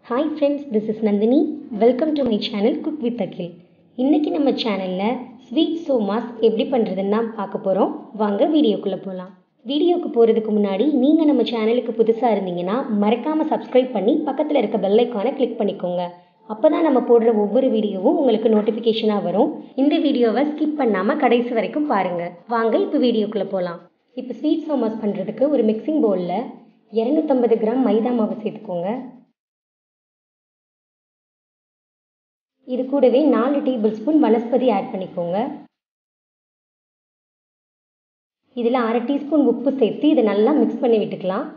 hi friends this is Nandhini welcome to my channel cook with Akil இன்றைக்கி நம்ம சேனலில் sweet சோமாஸ் எப்படி பண்ணுறதுன்னு தான் பார்க்க போகிறோம் வாங்க வீடியோக்குள்ளே போகலாம் வீடியோக்கு போகிறதுக்கு முன்னாடி நீங்கள் நம்ம சேனலுக்கு புதுசாக இருந்தீங்கன்னா மறக்காமல் சப்ஸ்கிரைப் பண்ணி பக்கத்தில் இருக்க பெல் ஐக்கானை கிளிக் பண்ணிக்கோங்க அப்போ தான் நம்ம போடுற ஒவ்வொரு வீடியோவும் உங்களுக்கு நோட்டிஃபிகேஷனாக வரும் இந்த வீடியோவை ஸ்கிப் பண்ணாமல் கடைசி வரைக்கும் பாருங்கள் வாங்க இப்போ வீடியோக்குள்ளே போகலாம் இப்போ ஸ்வீட் சோமாஸ் பண்ணுறதுக்கு ஒரு மிக்சிங் பவுலில் இரநூத்தம்பது கிராம் மைதா மாவு சேர்த்துக்கோங்க இது கூடவே நாலு டேபிள் ஸ்பூன் வனஸ்பதி ஆட் பண்ணிக்கோங்க இதில் அரை டீஸ்பூன் உப்பு சேர்த்து இதை நல்லா மிக்ஸ் பண்ணி விட்டுக்கலாம்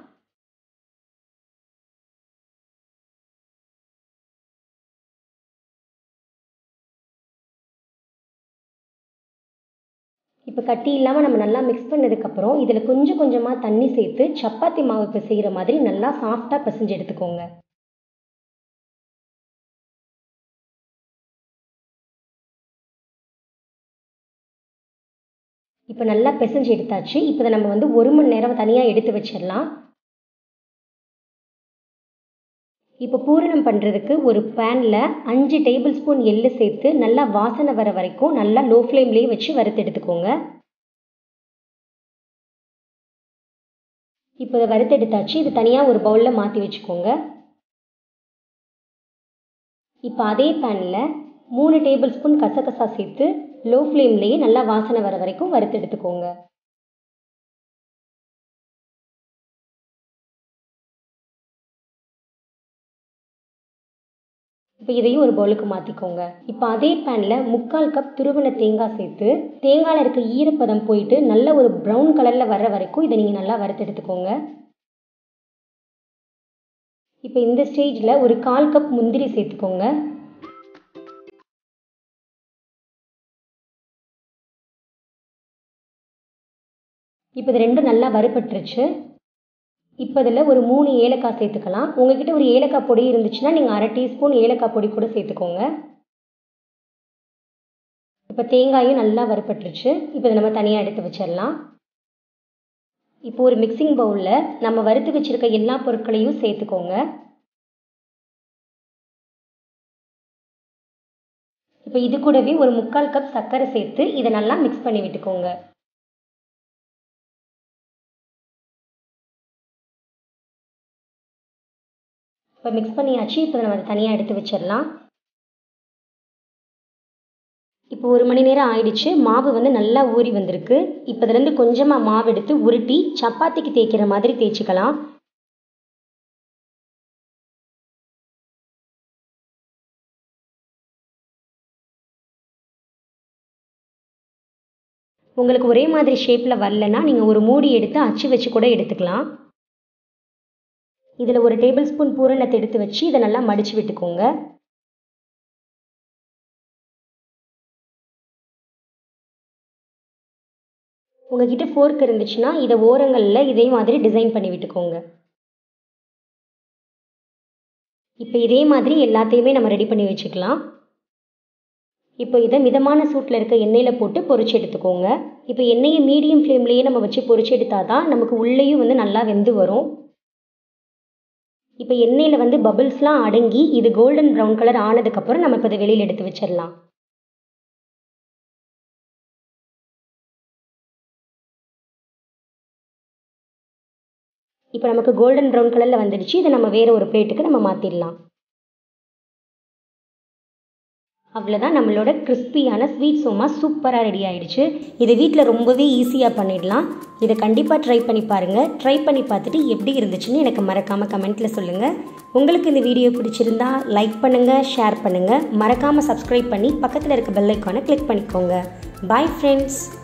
இப்போ கட்டி இல்லாமல் நம்ம நல்லா மிக்ஸ் பண்ணதுக்கப்புறம் இதில் கொஞ்சம் கொஞ்சமாக தண்ணி சேர்த்து சப்பாத்தி மாவு இப்போ செய்கிற மாதிரி நல்லா சாஃப்டாக பிசைஞ்சு எடுத்துக்கோங்க இப்போ நல்லா பிசைஞ்சு எடுத்தாச்சு இப்போ இதை நம்ம வந்து ஒரு மணி நேரம் தனியாக எடுத்து வச்சிடலாம் இப்போ பூரணம் பண்ணுறதுக்கு ஒரு பேனில் அஞ்சு டேபிள் ஸ்பூன் எள்ளு சேர்த்து நல்லா வாசனை வர வரைக்கும் நல்லா லோ ஃப்ளேம்லேயே வச்சு வறுத்து எடுத்துக்கோங்க இப்போ இதை வறுத்து எடுத்தாச்சு இது தனியாக ஒரு பவுலில் மாற்றி வச்சுக்கோங்க இப்போ அதே பேனில் மூணு டேபிள் ஸ்பூன் கசகசா சேர்த்து லோ ஃப்ளேம்லேயே நல்லா வாசனை வர வரைக்கும் வறுத்து எடுத்துக்கோங்க இப்போ இதையும் ஒரு பவுலுக்கு மாற்றிக்கோங்க இப்போ அதே பேனில் முக்கால் கப் துருவன தேங்காய் சேர்த்து தேங்காயில் இருக்க ஈரப்பதம் போயிட்டு நல்ல ஒரு ப்ரௌன் கலரில் வர்ற வரைக்கும் இதை நீங்கள் நல்லா வறுத்து எடுத்துக்கோங்க இப்போ இந்த ஸ்டேஜில் ஒரு கால் கப் முந்திரி சேர்த்துக்கோங்க இப்போ இது ரெண்டும் நல்லா வறுபட்டுருச்சு இப்போ இதில் ஒரு மூணு ஏலக்காய் சேர்த்துக்கலாம் உங்ககிட்ட ஒரு ஏலக்காய் பொடி இருந்துச்சுன்னா நீங்கள் அரை டீஸ்பூன் ஏலக்காய் பொடி கூட சேர்த்துக்கோங்க இப்போ தேங்காயும் நல்லா வறுபட்டுருச்சு இப்போ இதை நம்ம தனியாக எடுத்து வச்சிடலாம் இப்போ ஒரு மிக்சிங் பவுலில் நம்ம வறுத்து வச்சுருக்க எல்லா பொருட்களையும் சேர்த்துக்கோங்க இப்போ இது கூடவே ஒரு முக்கால் கப் சர்க்கரை சேர்த்து இதை நல்லா மிக்ஸ் பண்ணி விட்டுக்கோங்க இப்போ மிக்ஸ் பண்ணியாச்சு இப்போ நம்ம அதை தனியாக எடுத்து வச்சிடலாம் இப்போ ஒரு மணி நேரம் ஆயிடுச்சு மாவு வந்து நல்லா ஊறி வந்திருக்கு இப்போ இதுலேருந்து கொஞ்சமாக மாவு எடுத்து உருட்டி சப்பாத்திக்கு தேய்க்கிற மாதிரி தேய்ச்சிக்கலாம் உங்களுக்கு ஒரே மாதிரி ஷேப்பில் வரலன்னா நீங்கள் ஒரு மூடி எடுத்து அச்சு வச்சு கூட எடுத்துக்கலாம் இதில் ஒரு டேபிள் ஸ்பூன் பூரணத்தை எடுத்து வச்சு இதை நல்லா மடித்து விட்டுக்கோங்க உங்ககிட்ட ஃபோர்க் இருந்துச்சுன்னா இதை ஓரங்களில் இதே மாதிரி டிசைன் பண்ணி விட்டுக்கோங்க இப்போ இதே மாதிரி எல்லாத்தையுமே நம்ம ரெடி பண்ணி வச்சுக்கலாம் இப்போ இதை மிதமான சூட்டில் இருக்க எண்ணெயில் போட்டு பொரிச்சு எடுத்துக்கோங்க இப்போ எண்ணெயை மீடியம் ஃப்ளேம்லேயே நம்ம வச்சு பொரிச்சு எடுத்தால் தான் நமக்கு உள்ளேயும் வந்து நல்லா வெந்து வரும் இப்போ எண்ணெயில் வந்து பபிள்ஸ்லாம் அடங்கி இது கோல்டன் ப்ரௌன் கலர் ஆனதுக்கப்புறம் நம்ம இப்போ இதை வெளியில் எடுத்து வச்சிடலாம் இப்போ நமக்கு கோல்டன் ப்ரௌன் கலரில் வந்துடுச்சு இதை நம்ம வேறு ஒரு பிளேட்டுக்கு நம்ம மாற்றிடலாம் அவ்வளோதான் நம்மளோட கிறிஸ்பியான ஸ்வீட் சோமா சூப்பராக ரெடி ஆகிடுச்சு இதை வீட்டில் ரொம்பவே ஈஸியாக பண்ணிடலாம் இதை கண்டிப்பாக ட்ரை பண்ணி பாருங்கள் ட்ரை பண்ணி பார்த்துட்டு எப்படி இருந்துச்சுன்னு எனக்கு மறக்காமல் கமெண்ட்டில் சொல்லுங்கள் உங்களுக்கு இந்த வீடியோ பிடிச்சிருந்தா லைக் பண்ணுங்கள் ஷேர் பண்ணுங்கள் மறக்காமல் சப்ஸ்கிரைப் பண்ணி பக்கத்தில் இருக்க பெல் ஐக்கானை கிளிக் பண்ணிக்கோங்க பாய் ஃப்ரெண்ட்ஸ்